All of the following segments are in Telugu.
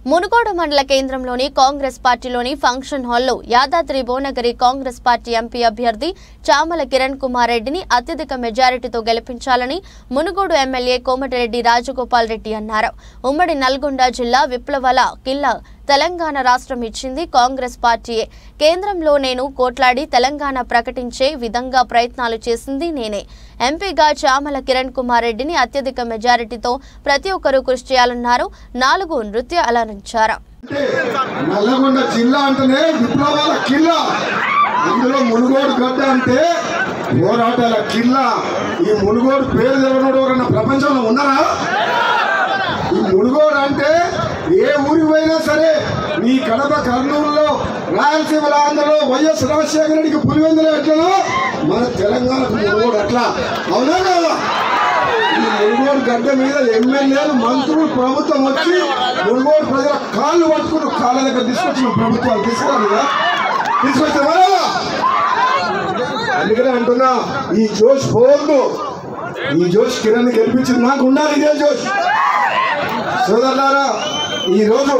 మునుగోడు మండల కేంద్రంలోని కాంగ్రెస్ పార్టీలోని ఫంక్షన్ హాల్లో యాదాద్రి భువనగిరి కాంగ్రెస్ పార్టీ ఎంపీ అభ్యర్థి చామల కిరణ్ కుమార్ రెడ్డిని అత్యధిక మెజారిటీతో గెలిపించాలని మునుగోడు ఎమ్మెల్యే కోమటిరెడ్డి రాజగోపాల్ రెడ్డి అన్నారు ఉమ్మడి నల్గొండ జిల్లా విప్లవాల కిల్లా తెలంగాణ రాష్ట్రం ఇచ్చింది కాంగ్రెస్ పార్టీయే కేంద్రంలో నేను కోట్లాడి తెలంగాణ ప్రకటించే విధంగా ప్రయత్నాలు చేసింది నేనే ఎంపీగా చామల కిరణ్ కుమార్ రెడ్డిని అత్యధిక మెజారిటీతో ప్రతి ఒక్కరూ కృషి చేయాలన్నారు నాలుగు నృత్య అలరించారు అంటే నల్లగొండ జిల్లా అంటేనే విప్లవాల కిల్లా అందులో మునుగోడు గడ్డ అంటే పోరాటాల కిల్లా ఈ మునుగోడు పేరు తెలియనోడు ఎవరన్నా ప్రపంచంలో ఉన్నారా ఈ మునుగోడు అంటే ఏ ఊరికి పోయినా సరే ఈ కడప కర్నూలులో రాయలసీమ ఆంధ్రలో వైఎస్ రాజశేఖర రెడ్డికి పులివెందులు ఎట్లనో మన తెలంగాణకు మునుగోడు అట్లా అవునా కదా ఈ మునుగోడు గడ్డ మీద ఎమ్మెల్యేలు మంత్రులు ప్రభుత్వం వచ్చి మునుగోడు ప్రజల కాళ్ళు పట్టుకుని కాళ్ళ దగ్గర తీసుకొచ్చిన ప్రభుత్వాలు తీసుకురాదు కదా తీసుకొచ్చారా అందుకనే అంటున్నా ఈ జోష్ పోవద్దు ఈ జోష్ కిరణ్ గెలిపించింది నాకు ఉండాలి ఇదే జోష్ సోదరులారా ఈరోజు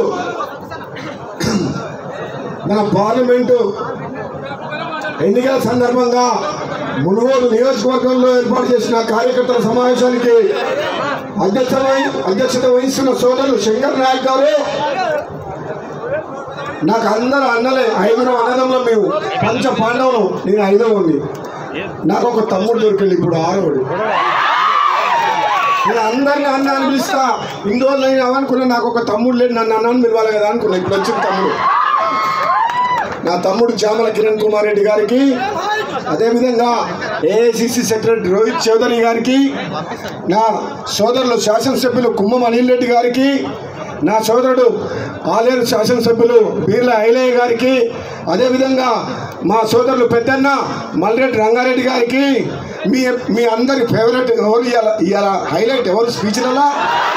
మన పార్లమెంటు ఎన్నికల సందర్భంగా మునుగోడు నియోజకవర్గంలో ఏర్పాటు చేసిన కార్యకర్తల సమావేశానికి అధ్యక్షత వహి- అధ్యక్షత వహిస్తున్న సోదరులు శంకర్ నాయక్ గారు నాకు అందరూ అన్నలే ఐదుగురు అన్నదమ్ములం మేము పంచ పాండవులు నేను ఐదవ ఉంది నాకు ఒక తమ్ముడు దొరికింది ఇప్పుడు ఆరోడు నేను అందరిని అన్న అని పిలుస్తా ఇన్ని రోజులు నేను అవనుకున్నా నాకు ఒక తమ్ముడు లేడు నన్ను అన్న అని పిలవాలి కదా అనుకున్నా ఇప్పుడు వచ్చిన తమ్ముడు నా తమ్ముడు చామల కిరణ్ కుమార్ రెడ్డి గారికి అదేవిధంగా ఏఐసిసి సెక్రటరీ రోహిత్ చౌదరి గారికి నా సోదరులు శాసనసభ్యులు కుమ్మం అనిల్ రెడ్డి గారికి నా సోదరుడు ఆలేరు శాసనసభ్యులు బీర్ల ఐలయ్య గారికి అదేవిధంగా మా సోదరులు పెద్దన్న మల్రెడ్డి రంగారెడ్డి గారికి మీ మీ అందరి ఫేవరెట్ ఎవరు ఇవాళ ఇవాళ హైలైట్ ఎవరు స్పీచ్లలో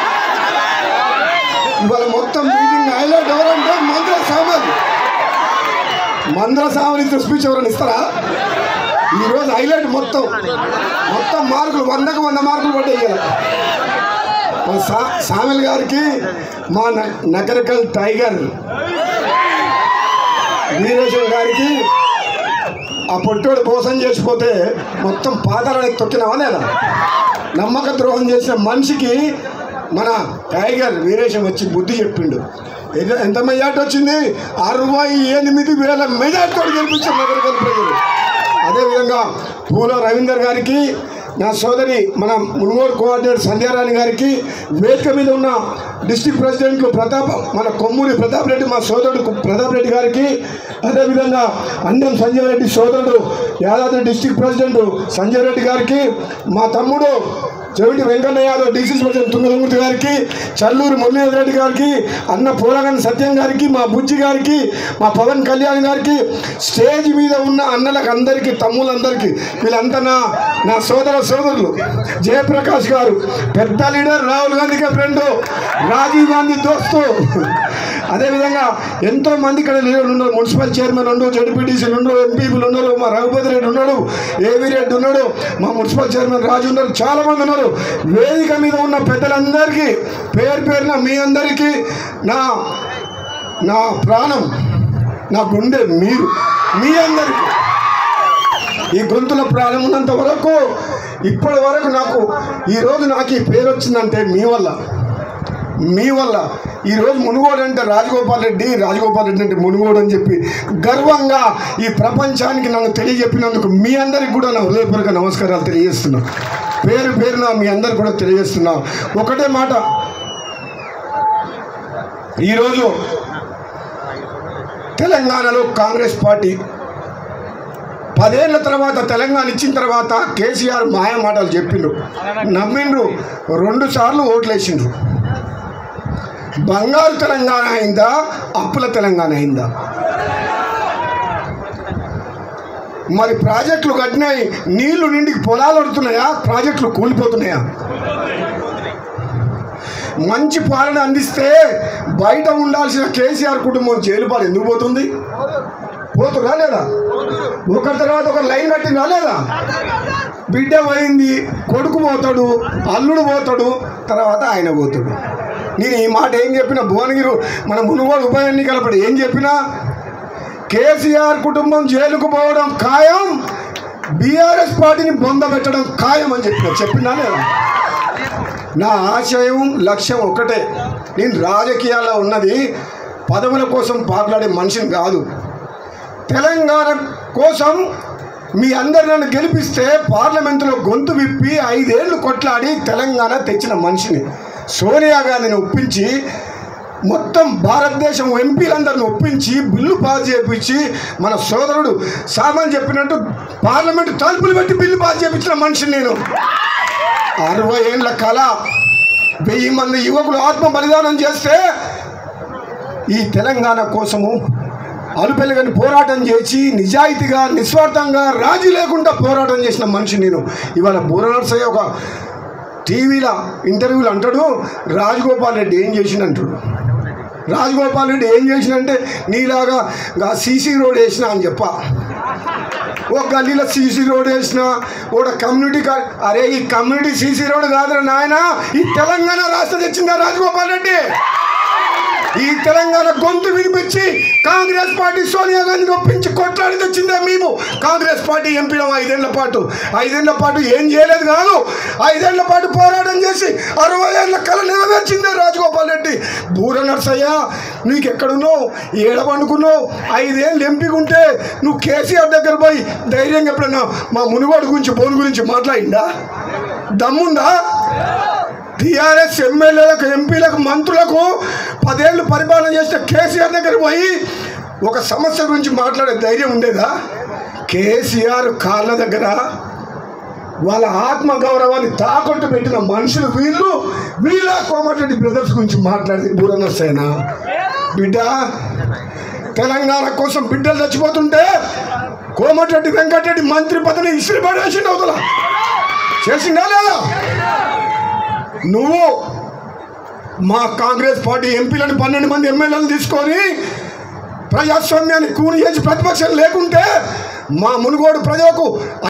ఇవాళ మొత్తం మీటింగ్ హైలైట్ ఎవరంటే మంత్ర సామాన్ మందర సామర్థ్య స్పీచ్ ఎవరైనా ఇస్తారా ఈరోజు హైలైట్ మొత్తం మొత్తం మార్కులు వందకు వంద మార్కులు పడ్డాయి ఇవాళ. మా సా సామెల్ గారికి మా న- నగరకల్ టైగర్ వీరేశ్వర గారికి ఆ పొట్టోడు మోసం చేసిపోతే మొత్తం పాదాలని తొక్కినావా లేదా నమ్మక ద్రోహం చేసిన మనిషికి మన టైగర్ వీరేశం వచ్చి బుద్ధి చెప్పిండు ఎంత- ఎంత మెజార్టీ వచ్చింది అరవై ఎనిమిది వేల మెజార్టీతో గెలిపించారు నగరకల్ ప్రజలు అదేవిధంగా పూల రవీందర్ గారికి నా సోదరి మన మునుగోడు కోఆర్డినేటర్ సంధ్యారాణి గారికి వేదిక మీద ఉన్న డిస్టిక్ ప్రెసిడెంట్లు ప్రతాప్ మన కొమ్మూరి ప్రతాప్ రెడ్డి మా సోదరుడు ప్రతాప్ రెడ్డి గారికి అదేవిధంగా అన్నం సంజయ్ రెడ్డి సోదరుడు యాదాద్రి డిస్టిక్ ప్రెసిడెంట్ సంజయ్ రెడ్డి గారికి మా తమ్ముడు చెవిటి వెంకన్న యాదవ్ డీసీసీ ప్రెసిడెంట్ తుంగలమూర్తి గారికి చల్లూరు మురళీధర్ రెడ్డి గారికి అన్న పూలగన్ సత్యం గారికి మా బుజ్జి గారికి మా పవన్ కళ్యాణ్ గారికి స్టేజ్ మీద ఉన్న అన్నలకు అందరికీ తమ్ములందరికీ వీళ్ళంతా నా నా సోదర సోదరులు జయప్రకాష్ గారు పెద్ద లీడర్ రాహుల్ గాంధీకి ఫ్రెండ్ రాజీవ్ గాంధీ దోస్తు అదేవిధంగా ఎంతో మంది ఇక్కడ లీడర్లు ఉన్నారు మున్సిపల్ చైర్మన్ ఉండు జడ్పీటీసీలు ఉన్నారు ఎంపీలు ఉన్నారు మా రఘుపతి రెడ్డి ఉన్నాడు ఏవి రెడ్డి ఉన్నాడు మా మున్సిపల్ చైర్మన్ రాజు ఉన్నారు చాలా మంది ఉన్నారు వేదిక మీద ఉన్న పెద్దలందరికీ పేరు పేరున మీ అందరికీ నా నా ప్రాణం నా గుండె మీరు మీ అందరికీ ఈ గొంతుల ప్రాణం ఉన్నంత వరకు ఇప్పటి వరకు నాకు ఈరోజు నాకు ఈ పేరు వచ్చిందంటే మీ వల్ల మీ వల్ల ఈరోజు మునుగోడు అంటే రాజగోపాల్ రెడ్డి రాజగోపాల్ రెడ్డి అంటే మునుగోడు అని చెప్పి గర్వంగా ఈ ప్రపంచానికి నన్ను తెలియజెప్పినందుకు మీ అందరికి కూడా నా హృదయపూర్వక నమస్కారాలు తెలియజేస్తున్నా పేరు పేరున మీ అందరికి కూడా తెలియజేస్తున్నా ఒకటే మాట ఈరోజు తెలంగాణలో కాంగ్రెస్ పార్టీ పదేళ్ల తర్వాత తెలంగాణ ఇచ్చిన తర్వాత కేసీఆర్ మాయ మాటలు చెప్పిండ్రు నమ్మిండ్రు రెండు సార్లు ఓట్లు వేసిండ్రు బంగారు తెలంగాణ అయిందా అప్పుల తెలంగాణ అయిందా మరి ప్రాజెక్టులు కట్టినాయి నీళ్లు నిండి పొలాలు పడుతున్నాయా ప్రాజెక్టులు కూలిపోతున్నాయా మంచి పాలన అందిస్తే బయట ఉండాల్సిన కేసీఆర్ కుటుంబం జైలు పాలు ఎందుకు పోతుంది పోతురా లేదా ఒకరి తర్వాత ఒక లైన్ కట్టిందా లేదా బిడ్డ పోయింది కొడుకు పోతాడు అల్లుడు పోతాడు తర్వాత ఆయన పోతాడు నేను ఈ మాట ఏం చెప్పినా భువనగిరి మన మునుగోడు ఉప ఎన్నికలప్పుడు ఏం చెప్పినా కేసీఆర్ కుటుంబం జైలుకు పోవడం ఖాయం బీఆర్ఎస్ పార్టీని బొందబెట్టడం ఖాయం అని చెప్పిన చెప్పినా లేదా నా ఆశయం లక్ష్యం ఒకటే నేను రాజకీయాల్లో ఉన్నది పదవుల కోసం పాకులాడే మనిషిని కాదు తెలంగాణ కోసం మీ అందరు నన్ను గెలిపిస్తే పార్లమెంటులో గొంతు విప్పి ఐదేళ్లు కొట్లాడి తెలంగాణ తెచ్చిన మనిషిని సోనియా గాంధీని ఒప్పించి మొత్తం భారతదేశం ఎంపీలందరిని ఒప్పించి బిల్లు పాస్ చేయించి మన సోదరుడు సామాన్ చెప్పినట్టు పార్లమెంటు తలుపులు పెట్టి బిల్లు పాస్ చేయించిన మనిషిని నేను అరవై ఏళ్ళ కళ వెయ్యి మంది యువకులు ఆత్మ బలిదానం చేస్తే ఈ తెలంగాణ కోసము అలుపెలుగని పోరాటం చేసి నిజాయితీగా నిస్వార్థంగా రాజీ లేకుండా పోరాటం చేసిన మనిషి నేను ఇవాళ బూర నర్సయ్య ఒక టీవీలో ఇంటర్వ్యూలు అంటాడు రాజగోపాల్ రెడ్డి ఏం చేసిన అంటాడు రాజగోపాల్ రెడ్డి ఏం చేసినంటే నీలాగా సీసీ రోడ్ వేసిన అని చెప్ప ఒక గల్లీలో సీసీ రోడ్ వేసిన ఒక కమ్యూనిటీ కా- అరే ఈ కమ్యూనిటీ సీసీ రోడ్ కాదురా నాయన ఈ తెలంగాణ రాష్ట్రం తెచ్చిందా రాజగోపాల్ రెడ్డి ఈ తెలంగాణ గొంతు వినిపించి కాంగ్రెస్ పార్టీ సోనియా గాంధీని ఒప్పించి కొట్లాడి తెచ్చిందే మేము కాంగ్రెస్ పార్టీ ఎంపీలం ఐదేళ్ల పాటు ఐదేళ్ల పాటు ఏం చేయలేదు కాదు ఐదేళ్ల పాటు పోరాటం చేసి అరవై ఏళ్ళ కళ నెరవేర్చిందే రాజగోపాల్ రెడ్డి బూర నర్సయ్య నీకు ఎక్కడున్నావు ఏడ పండుకున్నావు ఐదేళ్ళు ఎంపీకుంటే నువ్వు కేసీఆర్ దగ్గర పోయి ధైర్యంగా ఎప్పుడన్నా మా మునుగోడు గురించి బోను గురించి మాట్లాడిందా దమ్ముందా టీఆర్ఎస్ ఎమ్మెల్యేలకు ఎంపీలకు మంత్రులకు పదేళ్ళు పరిపాలన చేసిన కేసీఆర్ దగ్గర పోయి ఒక సమస్య గురించి మాట్లాడే ధైర్యం ఉండేదా కేసీఆర్ కాళ్ళ దగ్గర వాళ్ళ ఆత్మ గౌరవాన్ని తాకట్టు పెట్టిన మనుషులు వీళ్ళు వీళ్ళ కోమటిరెడ్డి బ్రదర్స్ గురించి మాట్లాడేది బూరనర్సేన బిడ్డ తెలంగాణ కోసం బిడ్డలు చచ్చిపోతుంటే కోమటిరెడ్డి వెంకటరెడ్డి మంత్రి పదవిని ఇసిరి పడేసిండు అవతల చేసిందా లేదా నువ్వు మా కాంగ్రెస్ పార్టీ ఎంపీలను పన్నెండు మంది ఎమ్మెల్యేలను తీసుకొని ప్రజాస్వామ్యాన్ని కూని చేసి ప్రతిపక్షం లేకుంటే మా మునుగోడు ప్రజలకు